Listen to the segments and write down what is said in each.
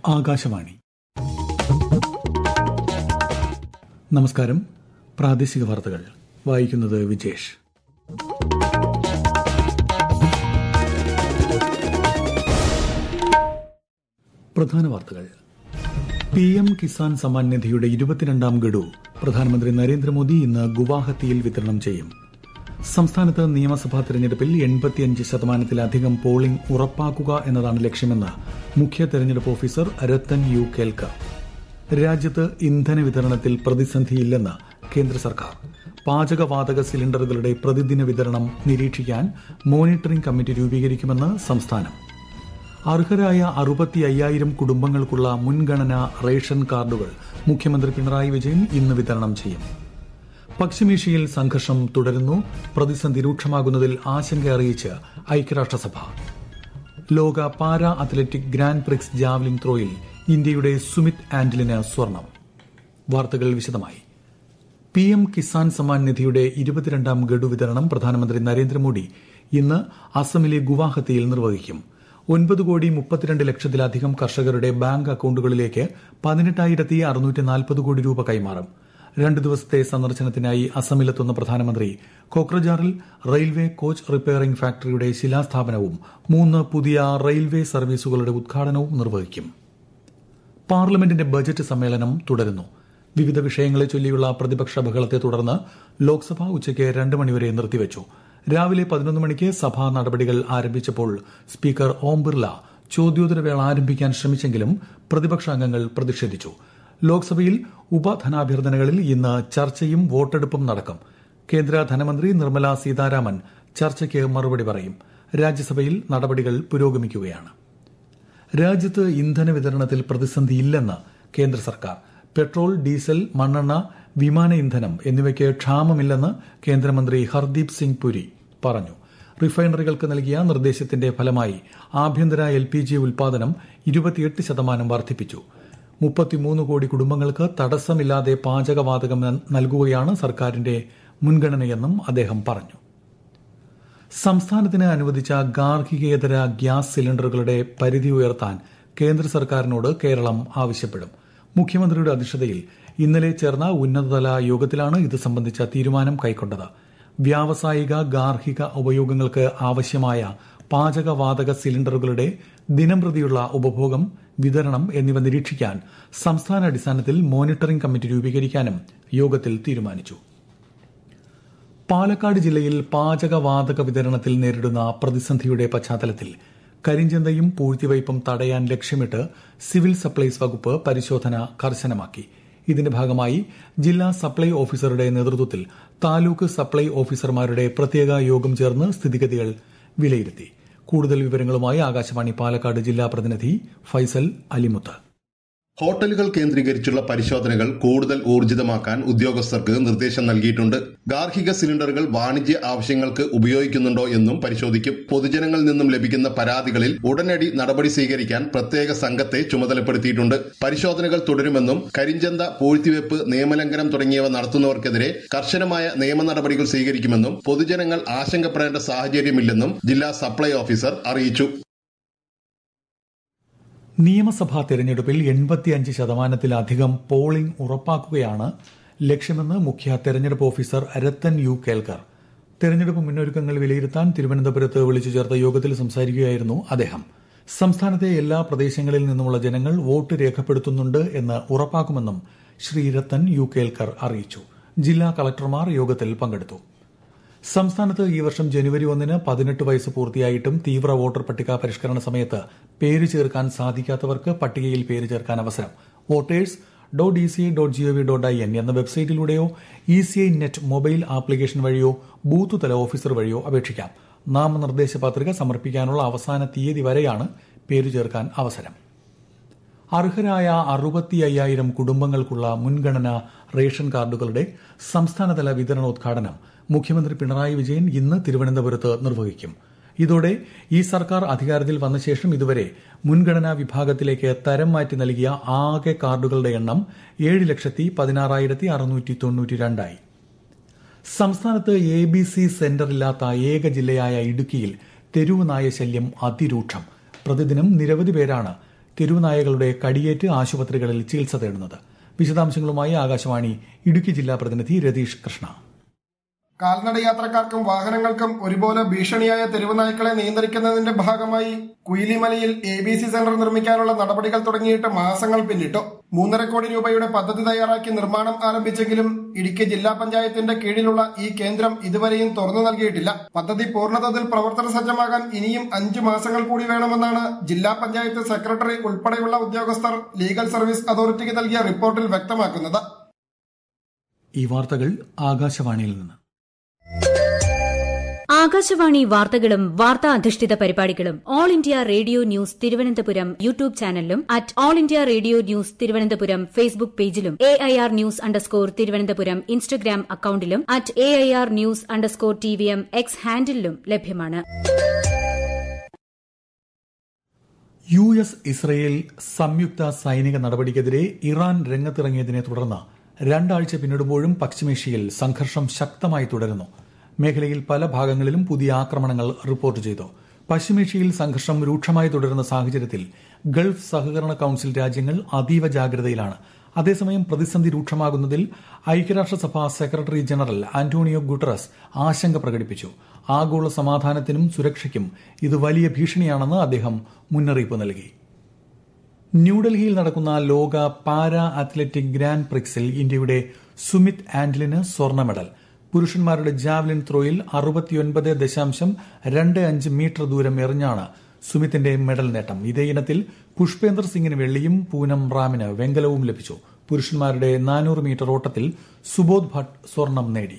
ആകാശവാണി നമസ്കാരം പ്രാദേശിക വാർത്തകൾ വായിക്കുന്നത് വിജേഷ് പ്രധാന വാർത്തകൾ പി എം കിസാൻ സമ്മാൻ നിധിയുടെ ഇരുപത്തിരണ്ടാം ഗഡു പ്രധാനമന്ത്രി നരേന്ദ്രമോദി ഇന്ന് ഗുവാഹത്തിയിൽ വിതരണം ചെയ്യും സംസ്ഥാനത്ത് നിയമസഭാ തെരഞ്ഞെടുപ്പിൽ എൺപത്തിയഞ്ച് ശതമാനത്തിലധികം പോളിംഗ് ഉറപ്പാക്കുക എന്നതാണ് ലക്ഷ്യമെന്ന് മുഖ്യ തെരഞ്ഞെടുപ്പ് ഓഫീസർ രത്തൻ യു കേൽക്കർ രാജ്യത്ത് ഇന്ധന വിതരണത്തിൽ പ്രതിസന്ധിയില്ലെന്ന് കേന്ദ്ര സർക്കാർ പാചകവാതക സിലിണ്ടറുകളുടെ പ്രതിദിന വിതരണം നിരീക്ഷിക്കാൻ മോണിറ്ററിംഗ് കമ്മിറ്റി രൂപീകരിക്കുമെന്ന് സംസ്ഥാനം അർഹരായ അറുപത്തി അയ്യായിരം കുടുംബങ്ങൾക്കുള്ള മുൻഗണനാ റേഷൻ കാർഡുകൾ മുഖ്യമന്ത്രി പിണറായി വിജയൻ ഇന്ന് വിതരണം ചെയ്യും പശ്ചിമേഷ്യയിൽ സംഘർഷം തുടരുന്നു പ്രതിസന്ധി രൂക്ഷമാകുന്നതിൽ ആശങ്ക അറിയിച്ച് ഐക്യരാഷ്ട്രസഭ ലോക para athletic grand prix javelin ത്രോയിൽ ഇന്ത്യയുടെ സുമിത് ആന്റലിന് സ്വർണം വാർത്തകൾ വിശദമായി പി എം കിസാൻ സമ്മാൻ നിധിയുടെ ഇരുപത്തിരണ്ടാം ഗഡു വിതരണം പ്രധാനമന്ത്രി നരേന്ദ്രമോദി ഇന്ന് അസമിലെ ഗുവാഹത്തിയിൽ നിർവഹിക്കും ഒൻപത് കോടി മുപ്പത്തിരണ്ട് ലക്ഷത്തിലധികം കർഷകരുടെ ബാങ്ക് അക്കൌണ്ടുകളിലേക്ക് പതിനെട്ടായിരത്തി അറുന്നൂറ്റി നാൽപ്പത് കോടി രൂപ കൈമാറും രണ്ട് ദിവസത്തെ സന്ദർശനത്തിനായി അസമിലെത്തുന്ന പ്രധാനമന്ത്രി കോക്രജാറിൽ റെയിൽവേ കോച്ച് റിപ്പയറിംഗ് ഫാക്ടറിയുടെ ശിലാസ്ഥാപനവും മൂന്ന് പുതിയ റെയിൽവേ സർവീസുകളുടെ ഉദ്ഘാടനവും നിർവഹിക്കും പാർലമെന്റിന്റെ ബജറ്റ് സമ്മേളനം തുടരുന്നു വിവിധ വിഷയങ്ങളെ ചൊല്ലിയുള്ള പ്രതിപക്ഷ ബഹളത്തെ തുടർന്ന് ലോക്സഭ ഉച്ചയ്ക്ക് രണ്ട് മണിവരെ നിർത്തിവച്ചു രാവിലെ പതിനൊന്ന് മണിക്ക് സഭാ നടപടികൾ ആരംഭിച്ചപ്പോൾ സ്പീക്കർ ഓം ബിർല ചോദ്യോത്തരവേള ആരംഭിക്കാൻ ശ്രമിച്ചെങ്കിലും പ്രതിപക്ഷ അംഗങ്ങൾ പ്രതിഷേധിച്ചു ലോക്സഭയിൽ ഉപധനാഭ്യർത്ഥനകളിൽ ഇന്ന് ചർച്ചയും വോട്ടെടുപ്പും നടക്കും കേന്ദ്ര ധനമന്ത്രി നിർമ്മല സീതാരാമൻ ചർച്ചയ്ക്ക് മറുപടി പറയും രാജ്യസഭയിൽ നടപടികൾ പുരോഗമിക്കുകയാണ് രാജ്യത്ത് ഇന്ധന വിതരണത്തിൽ പ്രതിസന്ധിയില്ലെന്ന് കേന്ദ്ര സർക്കാർ പെട്രോൾ ഡീസൽ മണ്ണെണ്ണ വിമാന ഇന്ധനം എന്നിവയ്ക്ക് ക്ഷാമമില്ലെന്ന് കേന്ദ്രമന്ത്രി ഹർദീപ് സിംഗ് പുരി പറഞ്ഞു റിഫൈനറികൾക്ക് നൽകിയ നിർദ്ദേശത്തിന്റെ ഫലമായി ആഭ്യന്തര എൽ പി ജി ഉൽപാദനം ഇരുപത്തിയെട്ട് ശതമാനം വർദ്ധിപ്പിച്ചു മുപ്പത്തിമൂന്ന് കോടി കുടുംബങ്ങൾക്ക് തടസ്സമില്ലാതെ പാചകവാതകം നൽകുകയാണ് സർക്കാരിന്റെ മുൻഗണനയെന്നും അദ്ദേഹം പറഞ്ഞു സംസ്ഥാനത്തിന് അനുവദിച്ച ഗാർഹികേതര ഗ്യാസ് സിലിണ്ടറുകളുടെ പരിധി ഉയർത്താൻ കേന്ദ്ര സർക്കാരിനോട് കേരളം ആവശ്യപ്പെടും മുഖ്യമന്ത്രിയുടെ അധ്യക്ഷതയിൽ ഇന്നലെ ചേർന്ന ഉന്നതതല യോഗത്തിലാണ് ഇത് സംബന്ധിച്ച തീരുമാനം കൈക്കൊണ്ടത് വ്യാവസായിക ഗാർഹിക ഉപയോഗങ്ങൾക്ക് ആവശ്യമായ പാചകവാതക സിലിണ്ടറുകളുടെ ദിനംപ്രതിയുള്ള ഉപഭോഗം വിതരണം എന്നിവ നിരീക്ഷിക്കാൻ സംസ്ഥാന അടിസ്ഥാനത്തിൽ മോണിറ്ററിംഗ് കമ്മിറ്റി രൂപീകരിക്കാനും യോഗത്തിൽ തീരുമാനിച്ചു പാലക്കാട് ജില്ലയിൽ പാചകവാതക വിതരണത്തിൽ നേരിടുന്ന പ്രതിസന്ധിയുടെ പശ്ചാത്തലത്തിൽ കരിഞ്ചന്തയും പൂഴ്ത്തിവയ്പും തടയാൻ ലക്ഷ്യമിട്ട് സിവിൽ സപ്ലൈസ് വകുപ്പ് പരിശോധന കർശനമാക്കി ഇതിന്റെ ഭാഗമായി ജില്ലാ സപ്ലൈ ഓഫീസറുടെ നേതൃത്വത്തിൽ താലൂക്ക് സപ്ലൈ ഓഫീസർമാരുടെ പ്രത്യേക യോഗം ചേർന്ന് സ്ഥിതിഗതികൾ വിലയിരുത്തി കൂടുതൽ വിവരങ്ങളുമായി ആകാശവാണി പാലക്കാട് ജില്ലാ പ്രതിനിധി ഫൈസൽ അലിമുത്ത് ഹോട്ടലുകൾ കേന്ദ്രീകരിച്ചുള്ള പരിശോധനകൾ കൂടുതൽ ഊർജിതമാക്കാൻ ഉദ്യോഗസ്ഥർക്ക് നിർദ്ദേശം നൽകിയിട്ടുണ്ട് ഗാർഹിക സിലിണ്ടറുകൾ വാണിജ്യ ആവശ്യങ്ങൾക്ക് ഉപയോഗിക്കുന്നുണ്ടോ എന്നും പരിശോധിക്കും പൊതുജനങ്ങളിൽ നിന്നും ലഭിക്കുന്ന പരാതികളിൽ ഉടനടി നടപടി സ്വീകരിക്കാൻ പ്രത്യേക സംഘത്തെ ചുമതലപ്പെടുത്തിയിട്ടുണ്ട് പരിശോധനകൾ തുടരുമെന്നും കരിഞ്ചന്ത പൂഴ്ത്തിവെപ്പ് നിയമലംഘനം തുടങ്ങിയവ നടത്തുന്നവർക്കെതിരെ കർശനമായ നിയമ നടപടികൾ സ്വീകരിക്കുമെന്നും പൊതുജനങ്ങൾ ആശങ്കപ്പെടേണ്ട സാഹചര്യമില്ലെന്നും ജില്ലാ സപ്ലൈ ഓഫീസർ അറിയിച്ചു നിയമസഭാ തെരഞ്ഞെടുപ്പിൽ എൺപത്തിയഞ്ച് ശതമാനത്തിലധികം പോളിംഗ് ഉറപ്പാക്കുകയാണ് ലക്ഷ്യമെന്ന് മുഖ്യ തെരഞ്ഞെടുപ്പ് ഓഫീസർ രത്തൻ യു കേൽക്കർ തെരഞ്ഞെടുപ്പ് മുന്നൊരുക്കങ്ങൾ വിലയിരുത്താൻ തിരുവനന്തപുരത്ത് വിളിച്ചു ചേർത്ത യോഗത്തിൽ സംസാരിക്കുകയായിരുന്നു അദ്ദേഹം സംസ്ഥാനത്തെ എല്ലാ പ്രദേശങ്ങളിൽ നിന്നുമുള്ള ജനങ്ങൾ വോട്ട് രേഖപ്പെടുത്തുന്നുണ്ട് എന്ന് ഉറപ്പാക്കുമെന്നും ശ്രീ രത്തൻ യു കേൽക്കർ അറിയിച്ചു ജില്ലാ കളക്ടർമാർ യോഗത്തിൽ പങ്കെടുത്തു സംസ്ഥാനത്ത് ഈ വർഷം ജനുവരി ഒന്നിന് പതിനെട്ട് വയസ്സ് പൂർത്തിയായിട്ടും തീവ്ര വോട്ടർ പട്ടിക പരിഷ്കരണ സമയത്ത് പേര് ചേർക്കാൻ സാധിക്കാത്തവർക്ക് പട്ടികയിൽ പേര് ചേർക്കാൻ അവസരം voters dot E C I dot gov dot I N എന്ന വെബ്സൈറ്റിലൂടെയോ E C I net mobile application വഴിയോ ബൂത്ത് തല ഓഫീസർ വഴിയോ അപേക്ഷിക്കാം നാമനിർദ്ദേശ പത്രിക സമർപ്പിക്കാനുള്ള അവസാന തീയതി വരെയാണ് പേര് ചേർക്കാൻ അവസരം അർഹരായ അറുപത്തി അയ്യായിരം കുടുംബങ്ങൾക്കുള്ള മുൻഗണന റേഷൻ കാർഡുകളുടെ സംസ്ഥാനതല വിതരണോദ്ഘാടനം മുഖ്യമന്ത്രി പിണറായി വിജയൻ ഇന്ന് തിരുവനന്തപുരത്ത് നിർവഹിക്കും ഇതോടെ ഈ സർക്കാർ അധികാരത്തിൽ വന്ന ശേഷം ഇതുവരെ മുൻഗണനാ വിഭാഗത്തിലേക്ക് തരം മാറ്റി നൽകിയ ആകെ കാർഡുകളുടെ എണ്ണം ഏഴ് ലക്ഷത്തി പതിനാറായിരത്തി അറുന്നൂറ്റി തൊണ്ണൂറ്റി രണ്ടായി സംസ്ഥാനത്ത് എ ബി സി സെന്ററില്ലാത്ത ഏക ജില്ലയായ ഇടുക്കിയിൽ തെരുവ് നായ ശല്യം അതിരൂക്ഷം പ്രതിദിനം നിരവധി പേരാണ് തെരുവുനായകളുടെ കടിയേറ്റ് ആശുപത്രികളിൽ ചികിത്സ തേടുന്നത് വിശദാംശങ്ങളുമായി ആകാശവാണി ഇടുക്കി ജില്ലാ പ്രതിനിധി രതീഷ് കൃഷ്ണ കാൽനട യാത്രക്കാർക്കും വാഹനങ്ങൾക്കും ഒരുപോലെ ഭീഷണിയായ തെരുവുനായ്ക്കളെ നിയന്ത്രിക്കുന്നതിന്റെ ഭാഗമായി കുയിലിമലയിൽ എ ബി സി സെന്റർ നിർമ്മിക്കാനുള്ള നടപടികൾ തുടങ്ങിയിട്ട് മാസങ്ങൾ പിന്നിട്ടു മൂന്നര കോടി രൂപയുടെ പദ്ധതി തയ്യാറാക്കി നിർമ്മാണം ആരംഭിച്ചെങ്കിലും ഇടുക്കി ജില്ലാ പഞ്ചായത്തിന്റെ കീഴിലുള്ള ഈ കേന്ദ്രം ഇതുവരെയും തുറന്നു നൽകിയിട്ടില്ല പദ്ധതി പൂർണ്ണതയിൽ പ്രവർത്തന സജ്ജമാകാൻ ഇനിയും അഞ്ചു മാസങ്ങൾ കൂടി വേണമെന്നാണ് ജില്ലാ പഞ്ചായത്ത് സെക്രട്ടറി ഉൾപ്പെടെയുള്ള ഉദ്യോഗസ്ഥർ ലീഗൽ സർവീസ് അതോറിറ്റിക്ക് നൽകിയ റിപ്പോർട്ടിൽ വ്യക്തമാക്കുന്നത് ഈ വാർത്തകൾ ആകാശവാണിയിൽ നിന്ന് ആകാശവാണി വാർത്തകളും വാർത്താ അധിഷ്ഠിത പരിപാടികളും all India radio news Thiruvananthapuram YouTube ചാനലിലും at all India radio news Thiruvananthapuram Facebook പേജിലും A I R news underscore Thiruvananthapuram Instagram അക്കൌണ്ടിലും at A I R news underscore T V M X ഹാൻഡിലും ലഭ്യമാണ് യു എസ് ഇസ്രയേൽ സംയുക്ത സൈനിക നടപടിക്കെതിരെ ഇറാൻ രംഗത്തിറങ്ങിയതിനെ തുടർന്ന് രണ്ടാഴ്ച പിന്നിടുമ്പോഴും പശ്ചിമേഷ്യയിൽ സംഘർഷം ശക്തമായി തുടരുന്നു മേഖലയിൽ പല ഭാഗങ്ങളിലും പുതിയ ആക്രമണങ്ങൾ റിപ്പോർട്ട് ചെയ്തു പശ്ചിമേഷ്യയിൽ സംഘർഷം രൂക്ഷമായി തുടരുന്ന സാഹചര്യത്തിൽ ഗൾഫ് സഹകരണ കൌൺസിൽ രാജ്യങ്ങൾ അതീവ ജാഗ്രതയിലാണ് അതേസമയം പ്രതിസന്ധി രൂക്ഷമാകുന്നതിൽ ഐക്യരാഷ്ട്രസഭ സെക്രട്ടറി ജനറൽ ആന്റോണിയോ ഗുട്ടറസ് ആശങ്ക പ്രകടിപ്പിച്ചു ആഗോള സമാധാനത്തിനും സുരക്ഷയ്ക്കും ഇത് വലിയ ഭീഷണിയാണെന്ന് അദ്ദേഹം മുന്നറിയിപ്പ് നൽകി ന്യൂഡൽഹിയിൽ നടക്കുന്ന ലോക പാരാ അത്ലറ്റിക് ഗ്രാൻഡ് പ്രിക്സിൽ ഇന്ത്യയുടെ സുമിത് ആന്റലിന് സ്വർണ്ണ മെഡൽ പുരുഷന്മാരുടെ ജാവലിൻ ത്രോയിൽ അറുപത്തിയൊൻപത് ദശാംശം രണ്ട് അഞ്ച് മീറ്റർ ദൂരം എറിഞ്ഞാണ് സുമിത്തിന്റെ മെഡൽ നേട്ടം ഇതേ ഇനത്തിൽ പുഷ്പേന്ദർ സിംഗിന് വെള്ളിയും പൂനം റാമിന് വെങ്കലവും ലഭിച്ചു പുരുഷന്മാരുടെ നാനൂറ് മീറ്റർ ഓട്ടത്തിൽ സുബോധ് ഭട്ട് സ്വർണം നേടി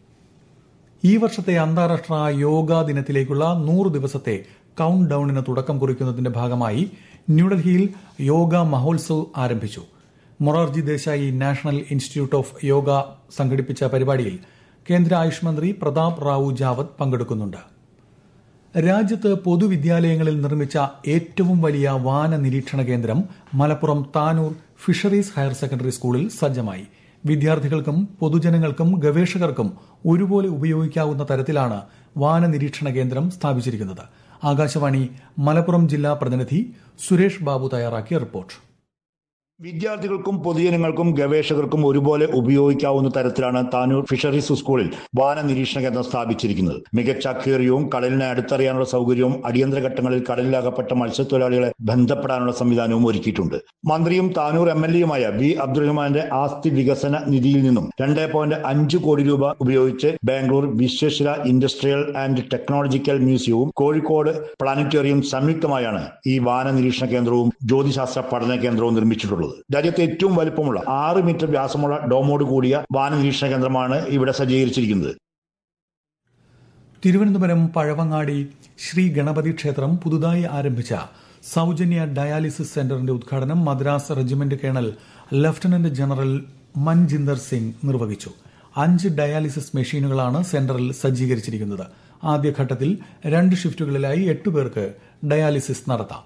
ഈ വർഷത്തെ അന്താരാഷ്ട്ര യോഗാ ദിനത്തിലേക്കുള്ള നൂറ് ദിവസത്തെ കൌണ്ട് ഡൌണിന് തുടക്കം കുറിക്കുന്നതിന്റെ ഭാഗമായി ന്യൂഡൽഹിയിൽ യോഗ മഹോത്സവ് ആരംഭിച്ചു Morarji Desai national institute of yoga സംഘടിപ്പിച്ച പരിപാടിയിൽ കേന്ദ്ര ആയുഷ് മന്ത്രി പ്രതാപ് റാവു ജാവത് പങ്കെടുക്കുന്നുണ്ട് രാജ്യത്ത് പൊതുവിദ്യാലയങ്ങളിൽ നിർമ്മിച്ച ഏറ്റവും വലിയ വാന നിരീക്ഷണ കേന്ദ്രം Malappuram Tanur fisheries higher secondary സ്കൂളിൽ സജ്ജമായി വിദ്യാർത്ഥികൾക്കും പൊതുജനങ്ങൾക്കും ഗവേഷകർക്കും ഒരുപോലെ ഉപയോഗിക്കാവുന്ന തരത്തിലാണ് വാന നിരീക്ഷണ കേന്ദ്രം സ്ഥാപിച്ചിരിക്കുന്നത് ആകാശവാണി മലപ്പുറം ജില്ലാ പ്രതിനിധി സുരേഷ് ബാബു തയ്യാറാക്കിയ റിപ്പോർട്ട് വിദ്യാർത്ഥികൾക്കും പൊതുജനങ്ങൾക്കും ഗവേഷകർക്കും ഒരുപോലെ ഉപയോഗിക്കാവുന്ന തരത്തിലാണ് താനൂർ ഫിഷറീസ് സ്കൂളിൽ വാന നിരീക്ഷണ കേന്ദ്രം സ്ഥാപിച്ചിരിക്കുന്നത് മികച്ച അക്വേറിയവും കടലിനെ അടുത്തറിയാനുള്ള സൗകര്യവും അടിയന്തര ഘട്ടങ്ങളിൽ കടലിലകപ്പെട്ട മത്സ്യത്തൊഴിലാളികളെ ബന്ധപ്പെടാനുള്ള സംവിധാനവും ഒരുക്കിയിട്ടുണ്ട് മന്ത്രിയും താനൂർ എം എൽ എയുമായ വി അബ്ദുറഹ്മാന്റെ ആസ്തി വികസന നിധിയിൽ നിന്നും രണ്ടേ പോയിന്റ് അഞ്ച് കോടി രൂപ ഉപയോഗിച്ച് Bangalore Visvesvaraya industrial and technological മ്യൂസിയവും കോഴിക്കോട് പ്ലാനറ്റോറിയം സംയുക്തമായാണ് ഈ വാന നിരീക്ഷണ കേന്ദ്രവും ജ്യോതിശാസ്ത്ര പഠന കേന്ദ്രവും നിർമ്മിച്ചിട്ടുള്ളത് രാജ്യത്തെ ഏറ്റവും വലുപ്പമുള്ള ആറ് മീറ്റർ വ്യാസമുള്ള ഡോമോട് കൂടിയ വാന നിരീക്ഷണ കേന്ദ്രമാണ് ഇവിടെ സജ്ജീകരിച്ചിരിക്കുന്നത് തിരുവനന്തപുരം പഴവങ്ങാടി ശ്രീ ഗണപതി ക്ഷേത്രം പുതുതായി ആരംഭിച്ച സൌജന്യ ഡയാലിസിസ് സെന്ററിന്റെ ഉദ്ഘാടനം Madras regiment colonel lieutenant general Manjinder Singh നിർവഹിച്ചു അഞ്ച് ഡയാലിസിസ് മെഷീനുകളാണ് സെന്ററിൽ സജ്ജീകരിച്ചിരിക്കുന്നത് ആദ്യഘട്ടത്തിൽ രണ്ട് ഷിഫ്റ്റുകളിലായി എട്ട് പേർക്ക് ഡയാലിസിസ് നടത്താം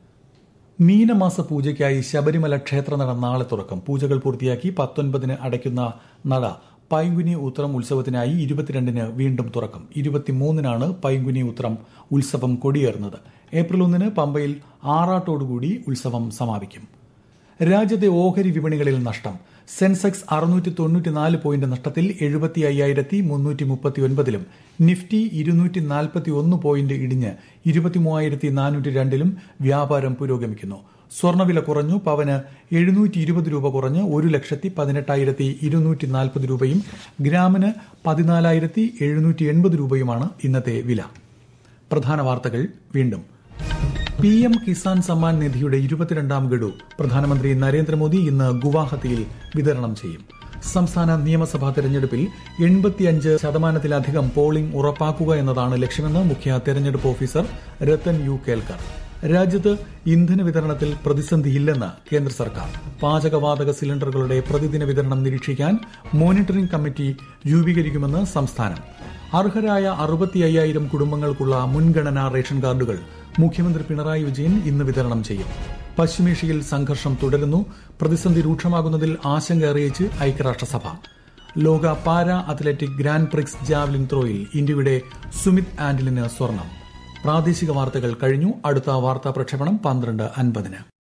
മീനമാസ പൂജയ്ക്കായി ശബരിമല ക്ഷേത്രനട നാളെ തുറക്കും പൂജകൾ പൂർത്തിയാക്കി പത്തൊൻപതിന് അടയ്ക്കുന്ന നട പൈങ്കുനി ഉത്രം ഉത്സവത്തിനായി ഇരുപത്തിരണ്ടിന് വീണ്ടും തുറക്കും ഇരുപത്തിമൂന്നിനാണ് പൈങ്കുനി ഉത്രം ഉത്സവം കൊടിയേറുന്നത് ഏപ്രിൽ ഒന്നിന് പമ്പയിൽ ആറാട്ടോടുകൂടി ഉത്സവം സമാപിക്കും രാജ്യത്തെ ഓഹരി വിപണികളിൽ നഷ്ടം സെൻസെക്സ് അറുന്നൂറ്റി തൊണ്ണൂറ്റിനാല് പോയിന്റ് നഷ്ടത്തിൽ എഴുപത്തി അയ്യായിരത്തി മുന്നൂറ്റി മുപ്പത്തി ഒൻപതിലും നിഫ്റ്റി ഇരുന്നൂറ്റി നാൽപ്പത്തി ഒന്ന് പോയിന്റ് ഇടിഞ്ഞ് ഇരുപത്തിമൂവായിരത്തി നാനൂറ്റി രണ്ടിലും വ്യാപാരം പുരോഗമിക്കുന്നു സ്വർണ്ണവില കുറഞ്ഞു പവന് എഴുന്നൂറ്റി ഇരുപത് രൂപ കുറഞ്ഞ് ഒരു ലക്ഷത്തി പതിനെട്ടായിരത്തി ഇരുന്നൂറ്റി നാൽപ്പത് രൂപയും ഗ്രാമിന് പതിനാലായിരത്തി എഴുന്നൂറ്റി എൺപത് രൂപയുമാണ് ഇന്നത്തെ വില പ്രധാന വാർത്തകൾ വീണ്ടും പി എം കിസാൻ സമ്മാൻ നിധിയുടെ ഇരുപത്തിരണ്ടാം ഗഡു പ്രധാനമന്ത്രി നരേന്ദ്രമോദി ഇന്ന് ഗുവാഹത്തിയിൽ വിതരണം ചെയ്യും സംസ്ഥാന നിയമസഭാ തെരഞ്ഞെടുപ്പിൽ എൺപത്തിയഞ്ച് ശതമാനത്തിലധികം പോളിംഗ് ഉറപ്പാക്കുക എന്നതാണ് ലക്ഷ്യമെന്ന് മുഖ്യ തെരഞ്ഞെടുപ്പ് ഓഫീസർ രത്തൻ യു കേൽക്കർ രാജ്യത്ത് ഇന്ധന വിതരണത്തിൽ പ്രതിസന്ധിയില്ലെന്ന് കേന്ദ്ര സർക്കാർ പാചകവാതക സിലിണ്ടറുകളുടെ പ്രതിദിന വിതരണം നിരീക്ഷിക്കാൻ മോണിറ്ററിംഗ് കമ്മിറ്റി രൂപീകരിക്കുമെന്ന് സംസ്ഥാനം അർഹരായ അറുപത്തി അയ്യായിരം കുടുംബങ്ങൾക്കുള്ള മുൻഗണനാ റേഷൻ കാർഡുകൾ മുഖ്യമന്ത്രി പിണറായി വിജയൻ ഇന്ന് വിതരണം ചെയ്യും പശ്ചിമേഷ്യയിൽ സംഘർഷം തുടരുന്നു പ്രതിസന്ധി രൂക്ഷമാകുന്നതിൽ ആശങ്ക അറിയിച്ച് ഐക്യരാഷ്ട്രസഭ ലോക para athletic grand prix javelin ത്രോയിൽ ഇന്ത്യയുടെ സുമിത് ആന്റലിന് സ്വർണം പ്രാദേശിക വാർത്തകൾ കഴിഞ്ഞു അടുത്ത വാർത്താ പ്രക്ഷേപണം പന്ത്രണ്ട് അൻപതിന്